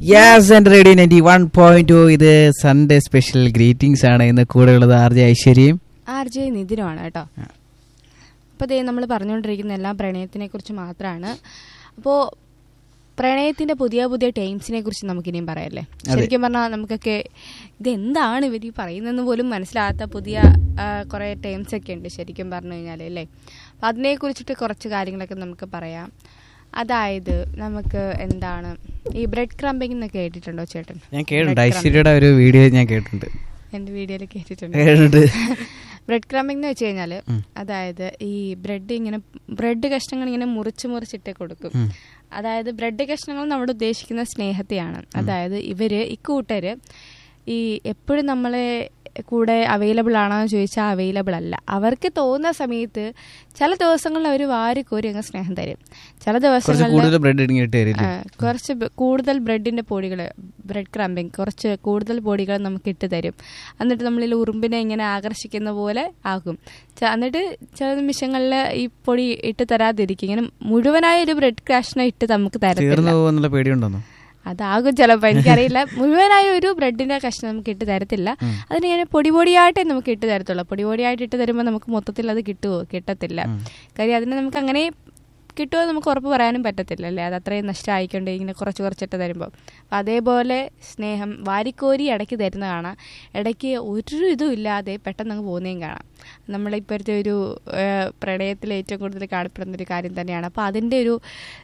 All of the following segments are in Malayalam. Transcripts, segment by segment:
Yes and radio ninety one point two ഇത് സൺഡേ സ്പെഷ്യൽ ഗ്രീറ്റിംഗ്സ് ആണ് ഇന്ന് കൂടെ ഉള്ളത് ആർ ജെ ഐശ്വര്യയും ആർ ജെ നിതിനുമാണ് കേട്ടോ അപ്പോൾ ദേ നമ്മൾ പറഞ്ഞുകൊണ്ടിരിക്കുന്ന എല്ലാം പ്രണയത്തിനെ കുറിച്ച് മാത്രമാണ് അപ്പോൾ പ്രണയത്തിന്റെ പുതിയ പുതിയ ടൈംസിനെ കുറിച്ച് നമുക്കിനിയും പറയല്ലേ ശരിക്കും പറഞ്ഞാൽ നമുക്കൊക്കെ ഇതെന്താണ് ഇവർ ഈ പറയുന്നതെന്ന് പോലും മനസ്സിലാകാത്ത പുതിയ ആ, കുറേ ടൈംസ് ഒക്കെ ഉണ്ട് ശരിക്കും പറഞ്ഞു കഴിഞ്ഞാൽ അല്ലേ അപ്പം അതിനെക്കുറിച്ചിട്ട് കുറച്ച് കാര്യങ്ങളൊക്കെ നമുക്ക് പറയാം അതായത് നമുക്ക് എന്താണ് ഈ ബ്രെഡ് ക്രംബിംഗ് എന്നൊക്കെ കേട്ടിട്ടുണ്ടോ ചേട്ടൻ ഞാൻ കേട്ടിട്ടുണ്ട് ഐശ്വര്യയുടെ ഒരു വീഡിയോ ഞാൻ കേട്ടിട്ടുണ്ട് എൻ്റെ വീഡിയോയിൽ കേട്ടിട്ടുണ്ട് കേട്ടിട്ടുണ്ട് ബ്രെഡ് ക്രംബിംഗ് എന്ന് വെച്ച് കഴിഞ്ഞാൽ അതായത് ഈ ബ്രെഡ് ഇങ്ങനെ ബ്രെഡ് കഷ്ണങ്ങൾ ഇങ്ങനെ മുറിച്ച് മുറിച്ചിട്ട് കൊടുക്കും അതായത് ബ്രെഡ് കഷ്ണങ്ങൾ നമ്മൾ ഉദ്ദേശിക്കുന്ന സ്നേഹത്തെയാണ് അതായത് ഇവര് ഇക്കൂട്ടര് ഈ എപ്പോഴും നമ്മളെ കൂടെ അവൈലബിൾ ആണോ എന്ന് ചോദിച്ചാൽ അവൈലബിൾ അല്ല അവർക്ക് തോന്നുന്ന സമയത്ത് ചില ദിവസങ്ങളിൽ അവർ വാരിക്കോരി അങ്ങ് സ്നേഹം തരും ചില കുറച്ച് ദിവസങ്ങളിൽ കൂടുതൽ ബ്രെഡ് ഇടുങ്ങിയിട്ട് തരില്ലേ ആ, കുറച്ച് ബ- കൂടുതൽ ബ്രെഡിന്റെ പൊടികൾ ബ്രെഡ് ക്രംബിങ് കുറച്ച് കൂടുതൽ പൊടികൾ നമുക്ക് ഇട്ട് തരും എന്നിട്ട് നമ്മളിൽ ഉറുമ്പിനെ ഇങ്ങനെ ആകർഷിക്കുന്ന പോലെ ആകും ച- എന്നിട്ട് ചില നിമിഷങ്ങളിൽ ഈ പൊടി ഇട്ട് തരാതിരിക്കും ഇങ്ങനെ മുഴുവനായ ഒരു ബ്രെഡ് കഷ്ണം ഇട്ട് നമുക്ക് തരത്തില്ല തീർന്നു പോകുന്നുള്ള പേടിയുണ്ടെന്നോ അതാകും ചിലപ്പോൾ എനിക്കറിയില്ല മുഴുവനായ ഒരു ബ്രെഡിന്റെ കഷ്ണം നമുക്ക് ഇട്ട് തരത്തില്ല അതിന് ഞാൻ പൊടി പൊടിയായിട്ടേ നമുക്ക് ഇട്ട് തരത്തുള്ളൂ പൊടി പൊടിയായിട്ട് ഇട്ട് തരുമ്പോൾ നമുക്ക് മൊത്തത്തിൽ അത് കിട്ടുമോ കിട്ടത്തില്ല കാര്യം അതിന് നമുക്ക് അങ്ങനെ കിട്ടുമോ എന്ന് നമുക്ക് ഉറപ്പ് പറയാനും പറ്റത്തില്ല അല്ലേ അത് അത്രയും നഷ്ടമായിക്കൊണ്ട് ഇങ്ങനെ കുറച്ച് കുറച്ചിട്ട് തരുമ്പോൾ അപ്പം അതേപോലെ സ്നേഹം വാരിക്കോരി ഇടയ്ക്ക് തരുന്ന കാണാം ഇടയ്ക്ക് ഒരു ഇതും ഇല്ലാതെ പെട്ടെന്ന് അങ്ങ് പോകുന്നതും കാണാം നമ്മളിപ്പോഴത്തെ ഒരു ഏഹ്, പ്രണയത്തിൽ ഏറ്റവും കൂടുതൽ കാണപ്പെടുന്ന ഒരു കാര്യം തന്നെയാണ് അപ്പോൾ അതിൻ്റെ ഒരു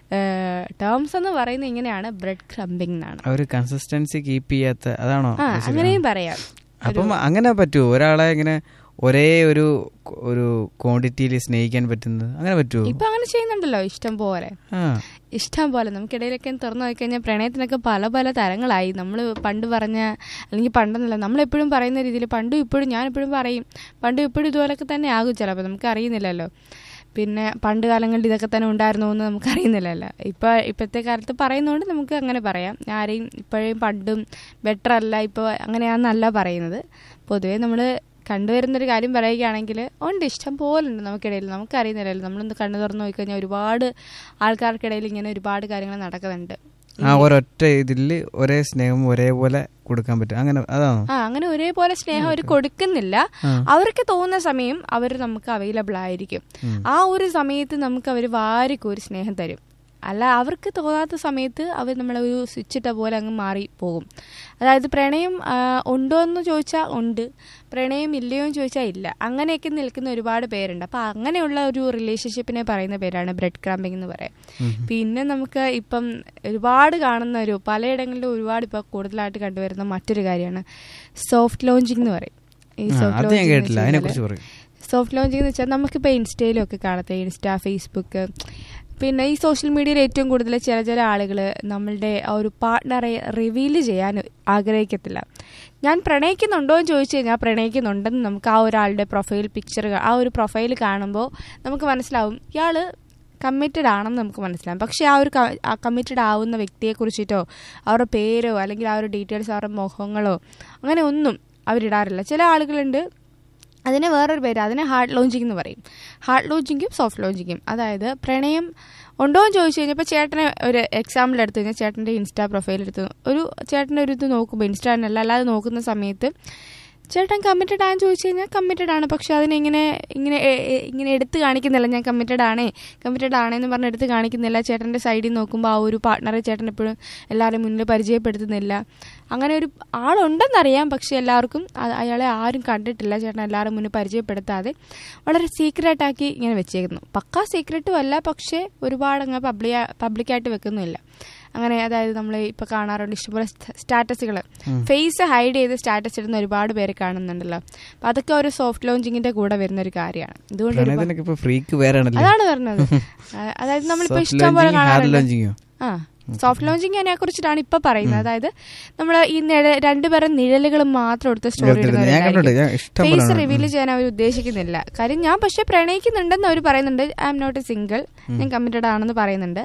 ടേംസ് എന്ന് പറയുന്നത് ഇങ്ങനെയാണ് ബ്രെഡ് ക്രംബിംഗ് എന്നാണ് അവര് കൺസിസ്റ്റൻസി കീപ്പ് ചെയ്യാത്ത അതാണോ ആ ഐശ്വര്യ? അങ്ങനെയും പറയാം അപ്പം അങ്ങനെ പറ്റുമോ ഒരാളെ ഇങ്ങനെ ഒരേ ഒരു ഒരു ക്വാണ്ടിറ്റിയിൽ സ്നേഹിക്കാൻ പറ്റുന്നത് അങ്ങനെ പറ്റുമോ ഇപ്പൊ അങ്ങനെ ചെയ്യുന്നുണ്ടല്ലോ ഇഷ്ടം പോലെ ആ ഇഷ്ടം പോലെ നമുക്കിടയിലൊക്കെ തുറന്നു നോക്കിക്കഴിഞ്ഞാൽ പ്രണയത്തിനൊക്കെ പല പല തരങ്ങളായി നമ്മൾ പണ്ട് പറഞ്ഞ അല്ലെങ്കിൽ പണ്ടെന്നല്ല നമ്മളെപ്പോഴും പറയുന്ന രീതിയിൽ പണ്ടും ഇപ്പോഴും ഞാൻ എപ്പോഴും പറയും പണ്ടും ഇപ്പോഴും ഇതുപോലൊക്കെ തന്നെ ആകും ചിലപ്പോൾ നമുക്ക് അറിയുന്നില്ലല്ലോ പിന്നെ പണ്ട് കാലങ്ങളിൽ ഇതൊക്കെ തന്നെ ഉണ്ടായിരുന്നോ എന്ന് നമുക്ക് അറിയുന്നില്ലല്ലോ ഇപ്പോൾ ഇപ്പോഴത്തെ കാലത്ത് പറയുന്നതുകൊണ്ട് നമുക്ക് അങ്ങനെ പറയാം ആരെയും ഇപ്പോഴും പണ്ടും ബെറ്റർ അല്ല ഇപ്പോൾ അങ്ങനെയാണെന്നല്ല പറയുന്നത് പൊതുവേ നമ്മൾ കണ്ടുവരുന്നൊരു കാര്യം പറയുകയാണെങ്കിൽ ഉണ്ട് ഇഷ്ടം പോലെ ഉണ്ട് നമുക്കിടയിൽ നമുക്കറിയുന്നില്ലല്ലോ നമ്മളൊന്ന് കണ്ണു തുറന്ന് നോക്കിക്കഴിഞ്ഞാൽ ഒരുപാട് ആൾക്കാർക്കിടയിൽ ഇങ്ങനെ ഒരുപാട് കാര്യങ്ങൾ നടക്കുന്നുണ്ട് ആ ഒരൊറ്റ ഇതിൽ ഒരേ സ്നേഹം ഒരേപോലെ കൊടുക്കാൻ പറ്റും അങ്ങനെ അതാണോ ആ അങ്ങനെ ഒരേപോലെ സ്നേഹം അവർ കൊടുക്കുന്നില്ല അവർക്ക് തോന്നുന്ന സമയം അവർ നമുക്ക് അവൈലബിൾ ആയിരിക്കും ആ ഒരു സമയത്ത് നമുക്ക് അവർ വാരിക്കോരി സ്നേഹം തരും അല്ല അവർക്ക് തോന്നാത്ത സമയത്ത് അവർ നമ്മളെ ഒരു സ്വിച്ച് ഇട്ട പോലെ അങ്ങ് മാറി പോകും അതായത് പ്രണയം ആ, ഉണ്ടോ എന്ന് ചോദിച്ചാൽ ഉണ്ട് പ്രണയം ഇല്ലയോ എന്ന് ചോദിച്ചാൽ ഇല്ല അങ്ങനെയൊക്കെ നിൽക്കുന്ന ഒരുപാട് പേരുണ്ട് അപ്പോൾ അങ്ങനെയുള്ള ഒരു റിലേഷൻഷിപ്പിനെ പറയുന്ന പേരാണ് ബ്രെഡ് ക്രാമ്പിംഗ് എന്ന് പറയാം പിന്നെ നമുക്ക് ഇപ്പം ഒരുപാട് കാണുന്ന ഒരു പലയിടങ്ങളിലും ഒരുപാട് ഇപ്പോൾ കൂടുതലായിട്ട് കണ്ടുവരുന്ന മറ്റൊരു കാര്യമാണ് സോഫ്റ്റ് ലോഞ്ചിങ് എന്ന് പറയും ഈ ആ, സോഫ്റ്റ് അത് ഞാൻ ലോഞ്ചിങ് കേട്ടില്ല അതിനെ കുറിച്ച് പറയും സോഫ്റ്റ് ലോഞ്ചിങ് എന്ന് വെച്ചാൽ നമുക്കിപ്പോൾ ഇൻസ്റ്റയിലും ഒക്കെ കാണത്തെ ഇൻസ്റ്റ ഫേസ്ബുക്ക് പിന്നെ ഈ സോഷ്യൽ മീഡിയയിൽ ഏറ്റവും കൂടുതൽ ചില ചില ആളുകൾ നമ്മളുടെ ആ ഒരു പാർട്ട്ണറെ റിവീൽ ചെയ്യാൻ ആഗ്രഹിക്കത്തില്ല ഞാൻ പ്രണയിക്കുന്നുണ്ടോ എന്ന് ചോദിച്ചു കഴിഞ്ഞാൽ പ്രണയിക്കുന്നുണ്ടെന്ന് നമുക്ക് ആ ഒരാളുടെ പ്രൊഫൈൽ പിക്ചർ ആ ഒരു പ്രൊഫൈൽ കാണുമ്പോൾ നമുക്ക് മനസ്സിലാവും ഇയാൾ കമ്മിറ്റഡ് ആണെന്ന് നമുക്ക് മനസ്സിലാവും പക്ഷേ ആ ഒരു കമ്മിറ്റഡ് ആവുന്ന വ്യക്തിയെ കുറിച്ചിട്ടോ അവരുടെ പേരോ അല്ലെങ്കിൽ ആ ഒരു ഡീറ്റെയിൽസ് അവരുടെ മുഖങ്ങളോ അങ്ങനെ ഒന്നും അവരിടാറില്ല ചില ആളുകളുണ്ട് അതിന് വേറൊരു പേര് അതിനെ ഹാർഡ് ലോഞ്ചിങ് എന്ന് പറയും ഹാർഡ് ലോഞ്ചിങ്ങും സോഫ്റ്റ് ലോഞ്ചിങ്ങും അതായത് പ്രണയം ഉണ്ടോ എന്ന് ചോദിച്ചു കഴിഞ്ഞാൽ ഇപ്പോൾ ചേട്ടനെ ഒരു എക്സാമ്പിൾ എടുത്തു കഴിഞ്ഞാൽ ചേട്ടൻ്റെ ഇൻസ്റ്റാ പ്രൊഫൈൽ എടുത്ത് ഒരു ചേട്ടൻ്റെ ഒരു ഇത് നോക്കുമ്പോൾ ഇൻസ്റ്റാനല്ല അല്ലാതെ നോക്കുന്ന സമയത്ത് ചേട്ടൻ കമ്മിറ്റഡ് ആണെന്ന് ചോദിച്ചു കഴിഞ്ഞാൽ കമ്മിറ്റഡ് ആണ് പക്ഷെ അതിനിങ്ങനെ ഇങ്ങനെ എ- എ- ഇങ്ങനെ എടുത്ത് കാണിക്കുന്നില്ല ഞാൻ കമ്മിറ്റഡ് ആണേ കമ്മിറ്റഡ് ആണെന്ന് പറഞ്ഞ് എടുത്ത് കാണിക്കുന്നില്ല ചേട്ടൻ്റെ സൈഡിൽ നോക്കുമ്പോൾ ആ ഒരു പാർട്ട്ണറെ ചേട്ടൻ എപ്പോഴും എല്ലാവരും മുന്നിൽ പരിചയപ്പെടുത്തുന്നില്ല അങ്ങനെ ഒരു ആളുണ്ടെന്നറിയാം പക്ഷെ എല്ലാവർക്കും അ- അയാളെ ആരും കണ്ടിട്ടില്ല ചേട്ടൻ എല്ലാവരും മുന്നിൽ പരിചയപ്പെടുത്താതെ വളരെ സീക്രട്ടാക്കി ഇങ്ങനെ വെച്ചേക്കുന്നു പക്കാ സീക്രട്ടും അല്ല പക്ഷേ ഒരുപാട് അങ്ങ് പബ്ലിക് പബ്ലിക്കായിട്ട് വെക്കുന്നുമില്ല അങ്ങനെ അതായത് നമ്മൾ ഇപ്പൊ കാണാറുണ്ട് ഇഷ്ടംപോലെ സ്റ്റാറ്റസുകൾ ഫേസ് ഹൈഡ് ചെയ്ത് സ്റ്റാറ്റസ് ഇടുന്ന ഒരുപാട് പേരെ കാണുന്നുണ്ടല്ലോ അപ്പൊ അതൊക്കെ ഒരു സോഫ്റ്റ് ലോഞ്ചിങ്ങിന്റെ കൂടെ വരുന്ന ഒരു കാര്യമാണ് ഇതുകൊണ്ട് ഒരുപാട്- പ്രണയത്തിനൊക്കെ ഇപ്പൊ ഫ്രീക്ക് വേറെ ആണല്ലേ അതാണ് പറഞ്ഞത് ആ, അതായത് നമ്മളിപ്പോ Soft ഇഷ്ടം പോലെ launching, hard കാണാറുണ്ട് launching ഓ? ആ സോഫ്റ്റ് ലോഞ്ചിങ് അതിനെ കുറിച്ചിട്ടാണ് ഇപ്പൊ പറയുന്നത് അതായത് നമ്മൾ ഈ നിഴ- രണ്ടുപേരും നിഴലുകൾ മാത്രം എടുത്ത സ്റ്റോറി എടുത്തിരുന്നത്. ഞാൻ കണ്ടിട്ടുണ്ട്. ഞാൻ ഇഷ്ടം പോലെ ഫേസ് ആണ്. റിവീൽ ചെയ്യാൻ അവർ ഉദ്ദേശിക്കുന്നില്ല കാര്യം ഞാൻ പക്ഷെ പ്രണയിക്കുന്നുണ്ടെന്ന് അവർ പറയുന്നുണ്ട് I'm not a single ഞാൻ കമ്മിറ്റഡ് ആണെന്ന് പറയുന്നുണ്ട്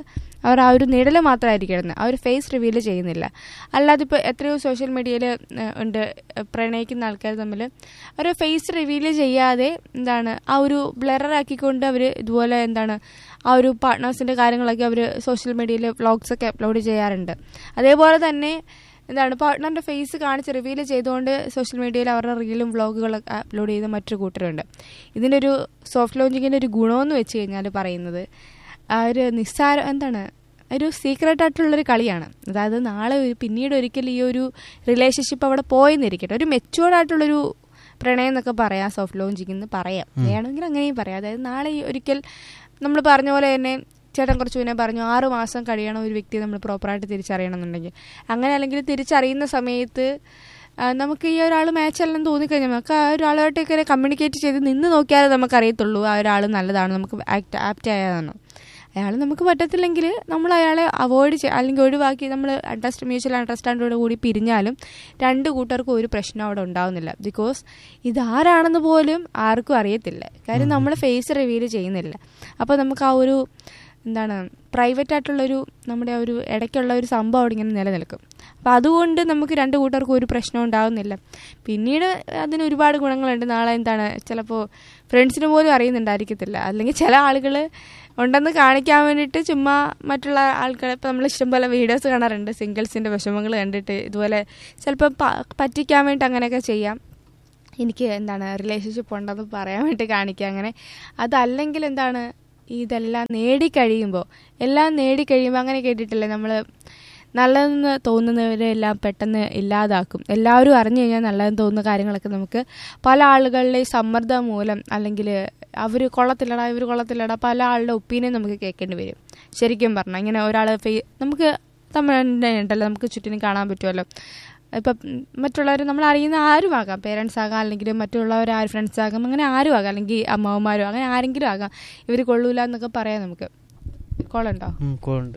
അവർ ആ ഒരു നിഴൽ മാത്രമായിരിക്കും ഇടുന്നത് ആ ഒരു ഫേസ് റിവീൽ ചെയ്യുന്നില്ല അല്ലാതെ ഇപ്പോൾ എത്രയോ സോഷ്യൽ മീഡിയയിൽ ഉണ്ട് ഏഹ് പ്രണയിക്കുന്ന ആൾക്കാർ തമ്മിൽ അവർ ഫേസ് റിവീൽ ചെയ്യാതെ എന്താണ് ആ ഒരു ബ്ലറാക്കിക്കൊണ്ട് അവർ ഇതുപോലെ എന്താണ് ആ ഒരു പാർട്ട്നേഴ്സിൻ്റെ കാര്യങ്ങളൊക്കെ അവർ സോഷ്യൽ മീഡിയയിൽ വ്ളോഗ്സൊക്കെ അപ്ലോഡ് ചെയ്യാറുണ്ട് അതേപോലെ തന്നെ എന്താണ് പാർട്ട്ണറിൻ്റെ ഫേസ് കാണിച്ച് റിവീൽ ചെയ്തുകൊണ്ട് സോഷ്യൽ മീഡിയയിൽ അവരുടെ റീലും വ്ളോഗുകളൊക്കെ അപ്ലോഡ് ചെയ്ത മറ്റൊരു കൂട്ടരുണ്ട് ഇതിൻ്റെ ഒരു സോഫ്റ്റ് ലോഞ്ചിങ്ങിൻ്റെ ഒരു ഗുണമെന്ന് വെച്ച് കഴിഞ്ഞാൽ പറയുന്നത് ആ ഒരു നിസ്സാര എന്താണ് ഒരു സീക്രട്ട് ആയിട്ടുള്ളൊരു കളിയാണ് അതായത് നാളെ ഒരു പിന്നീട് ഒരിക്കലും ഈ ഒരു റിലേഷൻഷിപ്പ് അവിടെ പോയെന്നിരിക്കട്ടെ ഒരു മെച്ചുവേർഡ് ആയിട്ടുള്ളൊരു പ്രണയം എന്നൊക്കെ പറയാം സോഫ്റ്റ് ലോഞ്ചിങ് എന്ന് പറയാം വേണമെങ്കിൽ അങ്ങനെയും പറയാം അതായത് നാളെ ഈ ഒരിക്കൽ നമ്മൾ പറഞ്ഞ പോലെ തന്നെ ചേട്ടൻ കുറച്ച് മുന്നേ പറഞ്ഞു ആറ് മാസം കഴിയണം ഒരു വ്യക്തിയെ നമ്മൾ പ്രോപ്പറായിട്ട് തിരിച്ചറിയണം എന്നുണ്ടെങ്കിൽ അങ്ങനെ അല്ലെങ്കിൽ തിരിച്ചറിയുന്ന സമയത്ത് ആ, നമുക്ക് ഈ ഒരാൾ മാച്ച് അല്ലെന്ന് തോന്നിക്കഴിഞ്ഞാൽ നമുക്ക് ആ ഒരാളുമായിട്ടൊക്കെ കമ്മ്യൂണിക്കേറ്റ് ചെയ്ത് നിന്ന് നോക്കിയാലേ നമുക്കറിയത്തുള്ളൂ ആ ഒരാൾ നല്ലതാണ് നമുക്ക് ആക്ട് ആപ്റ്റ് ആയതാണ് അയാൾ നമുക്ക് പറ്റത്തില്ലെങ്കിൽ നമ്മൾ അയാളെ അവോയ്ഡ് ചെയ്യുക അല്ലെങ്കിൽ ഒഴിവാക്കി നമ്മൾ അണ്ടർസ്റ്റ് മ്യൂച്വൽ അണ്ടർസ്റ്റാൻഡോട് കൂടി പിരിഞ്ഞാലും രണ്ട് കൂട്ടർക്കും ഒരു പ്രശ്നം അവിടെ ഉണ്ടാവുന്നില്ല ബിക്കോസ് ഇതാരാണെന്ന് പോലും ആർക്കും അറിയത്തില്ല കാര്യം നമ്മൾ ഫേസ് റിവീൽ ചെയ്യുന്നില്ല അപ്പോൾ നമുക്ക് ആ ഒരു എന്താണ് പ്രൈവറ്റ് ആയിട്ടുള്ളൊരു നമ്മുടെ ആ ഒരു ഇടയ്ക്കുള്ള ഒരു സംഭവം അവിടെ ഇങ്ങനെ നിലനിൽക്കും അപ്പം അതുകൊണ്ട് നമുക്ക് രണ്ട് കൂട്ടർക്കും ഒരു പ്രശ്നം ഉണ്ടാകുന്നില്ല പിന്നീട് അതിന് ഒരുപാട് ഗുണങ്ങളുണ്ട് നാളെ എന്താണ് ചിലപ്പോൾ ഫ്രണ്ട്സിന് പോലും അറിയുന്നുണ്ടായിരിക്കത്തില്ല അല്ലെങ്കിൽ ചില ആളുകൾ ഉണ്ടെന്ന് കാണിക്കാൻ വേണ്ടിയിട്ട് ചുമ്മാ മറ്റുള്ള ആൾക്കാരെ ഇപ്പം നമ്മൾ ഇഷ്ടംപോലെ വീഡിയോസ് കാണാറുണ്ട് സിംഗിൾസിൻ്റെ വിഷമങ്ങൾ കണ്ടിട്ട് ഇതുപോലെ ചിലപ്പോൾ പറ്റിക്കാൻ വേണ്ടി അങ്ങനെയൊക്കെ ചെയ്യാം എനിക്ക് എന്താണ് റിലേഷൻഷിപ്പ് ഉണ്ടെന്ന് പറയാൻ വേണ്ടി കാണിക്കുക അങ്ങനെ അതല്ലെങ്കിൽ എന്താണ് ഇതെല്ലാം നേടിക്കഴിയുമ്പോൾ എല്ലാം നേടിക്കഴിയുമ്പോൾ അങ്ങനെ കേട്ടിട്ടില്ലേ നമ്മൾ നല്ലതെന്ന് തോന്നുന്നവരെല്ലാം പെട്ടെന്ന് ഇല്ലാതാക്കും എല്ലാവരും അറിഞ്ഞു കഴിഞ്ഞാൽ നല്ലതെന്ന് തോന്നുന്ന കാര്യങ്ങളൊക്കെ നമുക്ക് പല ആളുകളുടെയും സമ്മർദ്ദം മൂലം അല്ലെങ്കിൽ അവർ കൊള്ളത്തില്ലടാ ഇവർ കൊള്ളത്തില്ലടാ പല ആളുടെ ഒപ്പീനിയൻ നമുക്ക് കേൾക്കേണ്ടി വരും ശരിക്കും പറഞ്ഞാൽ ഇങ്ങനെ ഒരാൾ ഫേ നമുക്ക് തമിഴ് ഉണ്ടല്ലോ നമുക്ക് ചുറ്റിനും കാണാൻ പറ്റുമല്ലോ ഇപ്പം മറ്റുള്ളവർ നമ്മൾ അറിയുന്ന ആരും ആകാം പേരൻസ് ആകാം അല്ലെങ്കിൽ മറ്റുള്ളവർ ആര് ഫ്രണ്ട്സ് ആകാം അങ്ങനെ ആരും ആകാം അല്ലെങ്കിൽ അമ്മാവന്മാരും അങ്ങനെ ആരെങ്കിലും ആകാം ഇവർ കൊള്ളൂല എന്നൊക്കെ പറയാം നമുക്ക് കോളുണ്ടോ കോളുണ്ട്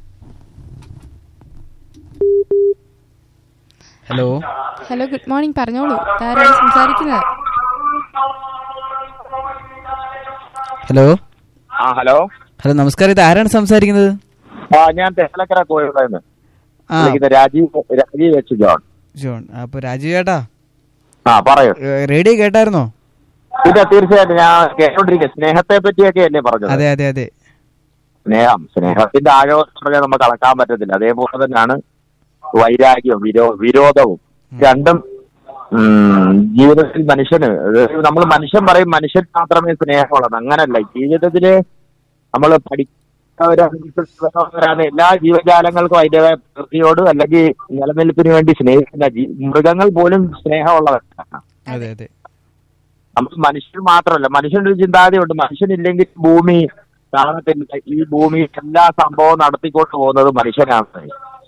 ഹലോ ഹലോ ഗുഡ് മോർണിംഗ് പറഞ്ഞോളൂ ആരാണ് സംസാരിക്കുന്നത് ഹലോ ആ ഹലോ ഹലോ നമസ്കാരം ഇത് ആരാണ് സംസാരിക്കുന്നത് ആ ഞാൻ തെഹലക്കര കോഴിക്കോട് ആ വിളിക്കുന്നത് Rajeev Rajeev H John John അപ്പൊ രാജീവ് ചേട്ടാ ആ പറയൂ ഏ, റേഡിയോ കേട്ടായിരുന്നോ പിന്നെ തീർച്ചയായിട്ടും ഞാൻ കേട്ടോണ്ടിരിക്കുക സ്നേഹത്തെ പറ്റിയൊക്കെ അല്ലേ പറഞ്ഞത് അതെ അതെ അതെ സ്നേഹം സ്നേഹത്തിന്റെ ആഴം എന്ന് പറഞ്ഞാൽ നമുക്ക് അളക്കാൻ പറ്റത്തില്ല അതേപോലെ തന്നെയാണ് വൈരാഗ്യവും വിരോ വിരോധവും രണ്ടും ഉം, ജീവിതത്തിൽ മനുഷ്യന് നമ്മൾ മനുഷ്യൻ പറയും മനുഷ്യൻ മാത്രമേ സ്നേഹമുള്ളത് അങ്ങനല്ല ജീവിതത്തില് നമ്മൾ പഠിക്കുന്നവരാണ് എല്ലാ ജീവജാലങ്ങൾക്കും അതിൻ്റെതായ പ്രകൃതിയോട് അല്ലെങ്കിൽ നിലനിൽപ്പിന് വേണ്ടി സ്നേഹിക്കുന്ന ജീ- മൃഗങ്ങൾ പോലും സ്നേഹമുള്ളവരാണ് അതെ അതെ നമ്മൾ മനുഷ്യൻ മാത്രമല്ല മനുഷ്യന്റെ ഒരു ചിന്താഗതിയുണ്ട് മനുഷ്യനില്ലെങ്കിൽ ഭൂമി കാണത്തില്ല ഈ ഭൂമി എല്ലാ സംഭവവും നടത്തിക്കൊണ്ട് പോകുന്നത് മനുഷ്യനാണ്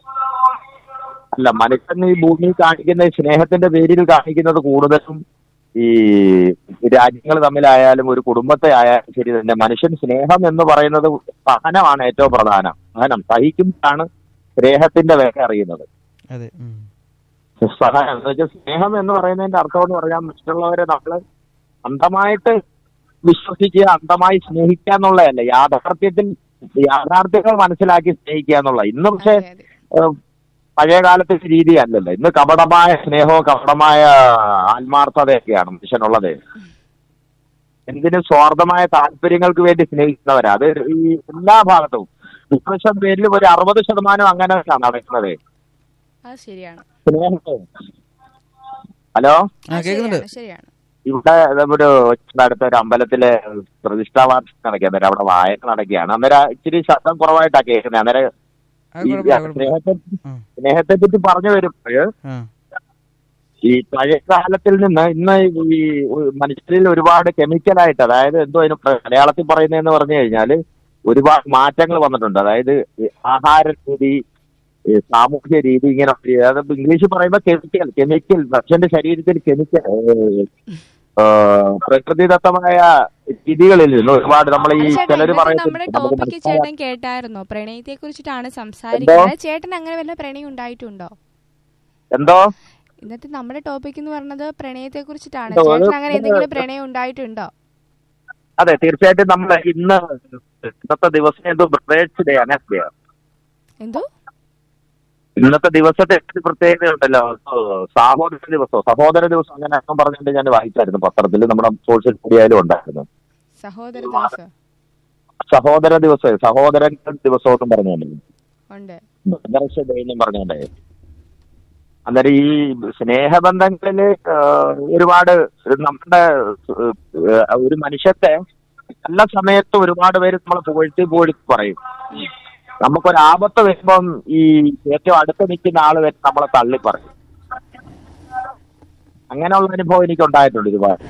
അല്ല മനുഷ്യൻ ഈ ഭൂമി കാണിക്കുന്ന ഈ സ്നേഹത്തിന്റെ പേരിൽ കാണിക്കുന്നത് കൂടുതലും ഈ രാജ്യങ്ങൾ തമ്മിലായാലും ഒരു കുടുംബത്തെ ആയാലും ശരി തന്നെ മനുഷ്യൻ സ്നേഹം എന്ന് പറയുന്നത് സഹനമാണ് ഏറ്റവും പ്രധാനം സഹനം സഹിക്കുമ്പോഴാണ് സ്നേഹത്തിന്റെ വില അറിയുന്നത് അതെ ഉം. സഹനം എന്ന് വെച്ചാൽ സ്നേഹം എന്ന് പറയുന്നതിന്റെ അർത്ഥം എന്ന് പറഞ്ഞാൽ മറ്റുള്ളവരെ നമ്മൾ അന്ധമായിട്ട് വിശ്വസിക്കുക അന്ധമായി സ്നേഹിക്കുക എന്നുള്ളതല്ല യാഥാർത്ഥ്യത്തിൽ യാഥാർത്ഥ്യങ്ങൾ മനസ്സിലാക്കി സ്നേഹിക്കുക എന്നുള്ള ഇന്ന് പക്ഷേ അതെ, അതെ. ഏഹ്, പഴയ കാലത്തെ രീതി അല്ലല്ലോ ഇന്ന് കപടമായ സ്നേഹവും കപടമായ ആത്മാർത്ഥതയൊക്കെയാണ് മനുഷ്യനുള്ളത് എന്തിനും സ്വാർത്ഥമായ താല്പര്യങ്ങൾക്ക് വേണ്ടി സ്നേഹിക്കുന്നവരാ അത് ഈ എല്ലാ ഭാഗത്തും ഡിപ്രഷൻ പേരിൽ ഒരു അറുപത് ശതമാനം അങ്ങനെയാണ് നടക്കുന്നത് അത് ശരിയാണ് സ്നേഹത്തെ ഹലോ ആ കേൾക്കുന്നുണ്ട് ശരിയാണ്, ശരിയാണ് ഇവിടെ നമ്മുടെ അടുത്ത ഒരു അമ്പലത്തിലെ പ്രതിഷ്ഠാ വാർഷികം നടക്കുക അന്നേരം അവിടെ വായന നടക്കുകയാണ് അന്നേരം ഇച്ചിരി ശബ്ദം കുറവായിട്ടാ കേൾക്കുന്നത് അന്നേരം ആ, ഈ കുഴപ്പമില്ല, കുഴപ്പമില്ല. സ്നേഹത്തെ ആ, സ്നേഹത്തെ പറ്റി പറഞ്ഞു വരുമ്പോൾ ആ, ഈ പഴയ കാലത്തിൽ നിന്ന് ഇന്ന് ഈ മനുഷ്യരിൽ ഒരുപാട് കെമിക്കലായിട്ട് അതായത് എന്തോ അതിന് പ്ര- മലയാളത്തിൽ പറയുന്നതെന്ന് പറഞ്ഞു കഴിഞ്ഞാൽ ഒരുപാട് മാറ്റങ്ങൾ വന്നിട്ടുണ്ട് അതായത് ഈ ആഹാര രീതി ഈ സാമൂഹ്യ രീതി ഇങ്ങനെ അതായത് ഇംഗ്ലീഷിൽ പറയുമ്പോൾ കെമിക്കൽ കെമിക്കൽ മനുഷ്യന്റെ ശരീരത്തിൽ കെമിക്കൽ പ്രകൃതിദത്തമായ രീതികളിൽ നിന്ന് ഒരുപാട് നമ്മൾ ഈ ചേട്ടാ, ചിലർ ഇന്നത്തെ നമ്മുടെ പറയുന്നത് നമുക്ക് ടോപ്പിക്ക് മനസ്സിലാകാൻ- ചേട്ടൻ കേട്ടായിരുന്നോ പ്രണയത്തെ കുറിച്ചിട്ടാണ് സംസാരിക്കുന്നത് ചേട്ടൻ അങ്ങനെ വല്ല പ്രണയം ഉണ്ടായിട്ടുണ്ടോ എന്തോ ഇന്നത്തെ നമ്മുടെ ടോപ്പിക് എന്ന് പറഞ്ഞത് പ്രണയത്തെ കുറിച്ചിട്ടാണ് എന്തോ, ചേട്ടൻ അത് അങ്ങനെ എന്തെങ്കിലും പ്രണയം ഉണ്ടായിട്ടുണ്ടോ അതെ തീർച്ചയായിട്ടും നമ്മൾ ഇന്ന് ഇന്നത്തെ ദിവസം എന്തോ ബ്രദേഴ്സ് ഡേ ആണ് എന്തോ ഇന്നത്തെ ദിവസത്തെ ഒരു പ്രത്യേകത ഉണ്ടല്ലോ സഹോദര ദിവസം സഹോദര ദിവസം അങ്ങനെ അർത്ഥം പറഞ്ഞിട്ട് ഞാൻ വായിച്ചായിരുന്നു പത്രത്തിൽ നമ്മുടെ സോഷ്യൽ മീഡിയയിലും ഉണ്ടായിരുന്നു സഹോദര ദിവസം സഹോദര ദിവസം സഹോദരങ്ങളുടെ ദിവസം എന്നും പറഞ്ഞുകൊണ്ട് ഉണ്ട് ബ്രദർസ് ഡേ എന്നും പറഞ്ഞുകൊണ്ടേ അന്നേരം ഈ സ്നേഹബന്ധങ്ങളില് ആ, ഒരുപാട് നമ്മുടെ ആ, ഒരു മനുഷ്യത്തെ നല്ല സമയത്ത് ഒരുപാട് പേര് നമ്മളെ പുകഴ്ത്തി പുകഴ്ത്തി പറയും നമുക്കൊരു ആപത്ത് വരുമ്പം ഈ ഏറ്റവും അടുത്ത് നിൽക്കുന്ന ആള് വരെ നമ്മളെ തള്ളി പറയും അങ്ങനെയുള്ള അനുഭവം എനിക്ക് ഉണ്ടായിട്ടുണ്ട് ഒരുപാട്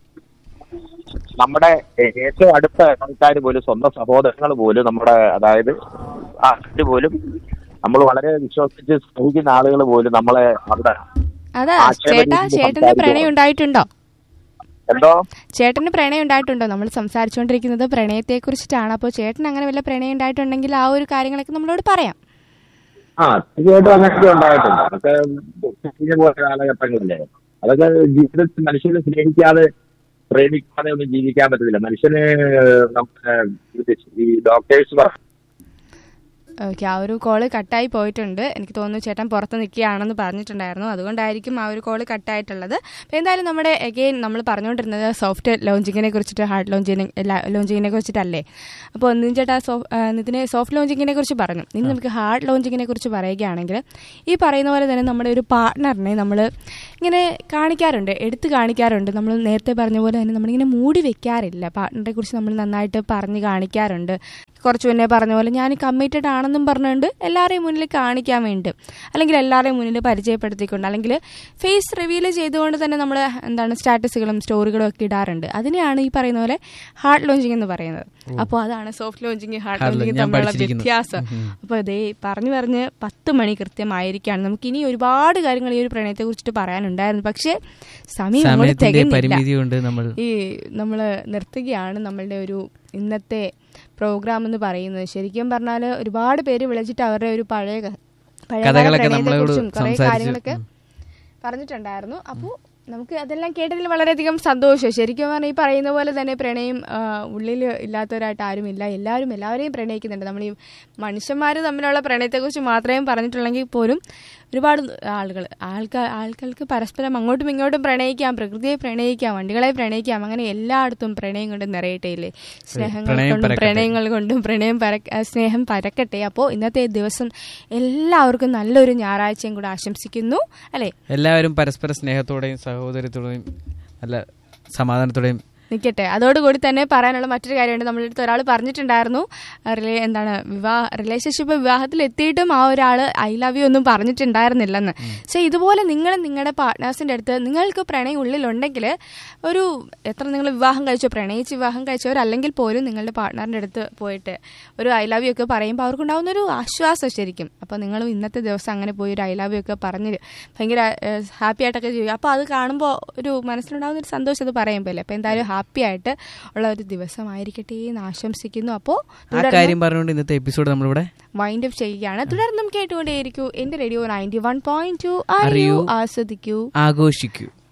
നമ്മുടെ ഏ- ഏറ്റവും അടുത്ത ആൾക്കാർ പോലും സ്വന്തം സഹോദരങ്ങൾ പോലും നമ്മുടെ അതായത് ആൾക്കാർ പോലും നമ്മൾ വളരെ വിശ്വസിച്ച് സ്നേഹിക്കുന്ന ആളുകൾ പോലും നമ്മളെ അവിടെ അതാ ആക്ഷേപ ചേട്ടാ രീതിയിൽ ചേട്ടന്റെ സംസാരിക്കുക. പ്രണയം ഉണ്ടായിട്ടുണ്ടോ എന്തോ ചേട്ടന് പ്രണയം ഉണ്ടായിട്ടുണ്ടോ നമ്മൾ സംസാരിച്ചുകൊണ്ടിരിക്കുന്നത് പ്രണയത്തെ കുറിച്ചിട്ടാണ് അപ്പോൾ ചേട്ടൻ അങ്ങനെ വല്ല പ്രണയം ഉണ്ടായിട്ടുണ്ടെങ്കിൽ ആ ഒരു കാര്യങ്ങളൊക്കെ നമ്മളോട് പറയാം ആ തീർച്ചയായിട്ടും അങ്ങനെയൊക്കെ ഉണ്ടായിട്ടുണ്ട് അതൊക്കെ കഴിഞ്ഞ പോലെ കാലഘട്ടങ്ങളില്ലേ അതൊക്കെ ജീവിതത്തിൽ മനുഷ്യനെ സ്നേഹിക്കാതെ പ്രേമിക്കാതെ ഒന്നും ജീവിക്കാൻ പറ്റത്തില്ല മനുഷ്യന് നമ്മുടെ ഇത് ഈ ഡോക്ടേഴ്സ് പറ ഓക്കെ ആ ഒരു കോള് കട്ടായി പോയിട്ടുണ്ട് എനിക്ക് തോന്നുന്നു ചേട്ടൻ പുറത്ത് നിൽക്കുകയാണെന്ന് പറഞ്ഞിട്ടുണ്ടായിരുന്നു അതുകൊണ്ടായിരിക്കും ആ ഒരു കോള് കട്ടായിട്ടുള്ളത് അപ്പോൾ എന്തായാലും നമ്മുടെ എഗെയിൻ നമ്മൾ പറഞ്ഞുകൊണ്ടിരുന്നത് സോഫ്റ്റ് ലോഞ്ചിങ്ങിനെ കുറിച്ചിട്ട് ഹാർഡ് ലോഞ്ചിനെ ലോഞ്ചിങ്ങിനെ കുറിച്ചിട്ടല്ലേ അപ്പോൾ നിതിൻ ചേട്ടാ സോ ആ, നിതിനെ സോഫ്റ്റ് ലോഞ്ചിങ്ങിനെ കുറിച്ച് പറഞ്ഞു ഇനി നമുക്ക് ഹാർഡ് ലോഞ്ചിങ്ങിനെ കുറിച്ച് പറയുകയാണെങ്കിൽ ഈ പറയുന്ന പോലെ തന്നെ നമ്മുടെ ഒരു പാർട്ട്ണറിനെ നമ്മൾ ഇങ്ങനെ കാണിക്കാറുണ്ട് എടുത്ത് കാണിക്കാറുണ്ട് നമ്മൾ നേരത്തെ പറഞ്ഞ പോലെ തന്നെ നമ്മളിങ്ങനെ മൂടി വെക്കാറില്ല പാർട്ട്ണറെ കുറിച്ച് നമ്മൾ നന്നായിട്ട് പറഞ്ഞ് കാണിക്കാറുണ്ട് കുറച്ച് മുന്നേ പറഞ്ഞ പോലെ ഞാൻ കമ്മിറ്റഡ് ആണെന്നും പറഞ്ഞുകൊണ്ട് എല്ലാവരെയും മുന്നിൽ കാണിക്കാൻ വേണ്ടി അല്ലെങ്കിൽ എല്ലാവരെയും മുന്നിൽ പരിചയപ്പെടുത്തിക്കൊണ്ട് അല്ലെങ്കിൽ ഫേസ് റിവീൽ ചെയ്തുകൊണ്ട് തന്നെ നമ്മൾ എന്താണ് സ്റ്റാറ്റസുകളും സ്റ്റോറികളും ഒക്കെ ഇടാറുണ്ട് അതിനെയാണ് ഈ പറയുന്ന പോലെ ഹാർഡ് ലോഞ്ചിങ് എന്ന് പറയുന്നത് അപ്പോൾ അതാണ് soft launching hard Hard launching launch ഞാൻ തമ്മിലുള്ള പഠിച്ചിരിക്കുന്നു. വ്യത്യാസം അപ്പോൾ ഇതേ പറഞ്ഞു പറഞ്ഞ് പത്ത് മണി കൃത്യമായിരിക്കുകയാണ് നമുക്ക് ഇനി ഒരുപാട് കാര്യങ്ങൾ ഈ ഒരു പ്രണയത്തെ കുറിച്ചിട്ട് പറയാനുണ്ടായിരുന്നു പക്ഷേ സമയം അങ്ങോട്ട് സമയത്തിന്റെ തികഞ്ഞില്ല പരിമിതി കൊണ്ട് നമ്മൾ ഈ നമ്മൾ നിർത്തുകയാണ് നമ്മളുടെ ഒരു ഇന്നത്തെ പ്രോഗ്രാം എന്ന് പറയുന്നത് ശരിക്കും പറഞ്ഞാൽ ഒരുപാട് പേര് വിളിച്ചിട്ട് അവരുടെ ഒരു പഴയ ക- പഴയകാല കഥകളൊക്കെ നമ്മളോട് പ്രണയത്തെക്കുറിച്ചും കുറേ സംസാരിച്ചു. കാര്യങ്ങളൊക്കെ പറഞ്ഞിട്ടുണ്ടായിരുന്നു അപ്പോൾ നമുക്ക് അതെല്ലാം കേട്ടതിൽ വളരെയധികം സന്തോഷം ശരിക്കും പറഞ്ഞാൽ ഈ പറയുന്ന പോലെ തന്നെ പ്രണയം ആ, ഉള്ളിൽ ഇല്ലാത്തവരായിട്ട് ആരുമില്ല എല്ലാവരും എല്ലാവരെയും പ്രണയിക്കുന്നുണ്ട് നമ്മൾ ഈ മനുഷ്യന്മാർ തമ്മിലുള്ള പ്രണയത്തെക്കുറിച്ച് മാത്രമേ പറഞ്ഞിട്ടുള്ളെങ്കിൽ പോലും ഒരുപാട് ആളുകൾ ആൾക്കാർ ആൾക്കാർക്ക് പരസ്പരം അങ്ങോട്ടും ഇങ്ങോട്ടും പ്രണയിക്കാം പ്രകൃതിയെ പ്രണയിക്കാം വണ്ടികളെ പ്രണയിക്കാം അങ്ങനെ എല്ലായിടത്തും പ്രണയം കൊണ്ട് നിറയട്ടെയില്ലേ സ്നേഹങ്ങൾ പ്രണയം കൊണ്ടും പരക്കട്ടെ. പ്രണയങ്ങൾ കൊണ്ടും പ്രണയം പരക്ക ആ, സ്നേഹം പരക്കട്ടെ അപ്പോൾ ഇന്നത്തെ ദിവസം എല്ലാവർക്കും നല്ലൊരു ഞായറാഴ്ചയും കൂടെ ആശംസിക്കുന്നു അല്ലേ എല്ലാവരും പരസ്പര സ്നേഹത്തോടെയും സഹോദരത്തോടെയും നല്ല സമാധാനത്തോടെയും നിൽക്കട്ടെ അതോടുകൂടി തന്നെ പറയാനുള്ള മറ്റൊരു കാര്യമുണ്ട് നമ്മുടെ അടുത്ത് ഒരാൾ പറഞ്ഞിട്ടുണ്ടായിരുന്നു റിലേ എന്താണ് വിവാഹ റിലേഷൻഷിപ്പ് വിവാഹത്തിൽ എത്തിയിട്ടും ആ ഒരാൾ ഐ ലവ് യു ഒന്നും പറഞ്ഞിട്ടുണ്ടായിരുന്നില്ലെന്ന് പക്ഷേ ഇതുപോലെ നിങ്ങൾ നിങ്ങളുടെ പാർട്ട്നേഴ്സിൻ്റെ അടുത്ത് നിങ്ങൾക്ക് പ്രണയം ഉള്ളിലുണ്ടെങ്കിൽ ഒരു എത്ര നിങ്ങൾ വിവാഹം കഴിച്ചോ പ്രണയിച്ച് വിവാഹം കഴിച്ചവരല്ലെങ്കിൽ പോലും നിങ്ങളുടെ പാർട്ട്ണറിൻ്റെ അടുത്ത് പോയിട്ട് ഒരു ഐ ലവ് യു ഒക്കെ പറയുമ്പോൾ അവർക്കുണ്ടാവുന്ന ഒരു ആശ്വാസം ശരിക്കും അപ്പോൾ നിങ്ങളും ഇന്നത്തെ ദിവസം അങ്ങനെ പോയി ഒരു ഐ ലവ് യു ഒക്കെ പറഞ്ഞ് ഭയങ്കര ഹാപ്പി ആയിട്ടൊക്കെ ചെയ്യും അപ്പോൾ അത് കാണുമ്പോൾ ഒരു മനസ്സിലുണ്ടാകുന്ന ഒരു സന്തോഷം അത് പറയുമ്പോൾ അല്ലേ അപ്പോൾ എന്തായാലും ഹാപ്പി ആയിട്ട് ഉള്ള ഒരു ദിവസമായിരിക്കട്ടെ എന്ന് ആശംസിക്കുന്നു അപ്പോൾ ആ കാര്യം പറഞ്ഞുകൊണ്ട് ഇന്നത്തെ എപ്പിസോഡ് നമ്മളിവിടെ വൈൻഡ് അപ്പ് ചെയ്യുകയാണ് തുടർന്നും കേട്ടുകൊണ്ടേയിരിക്കൂ എന്റെ radio ninety one point two അറിയൂ, ആസ്വദിക്കൂ ആഘോഷിക്കൂ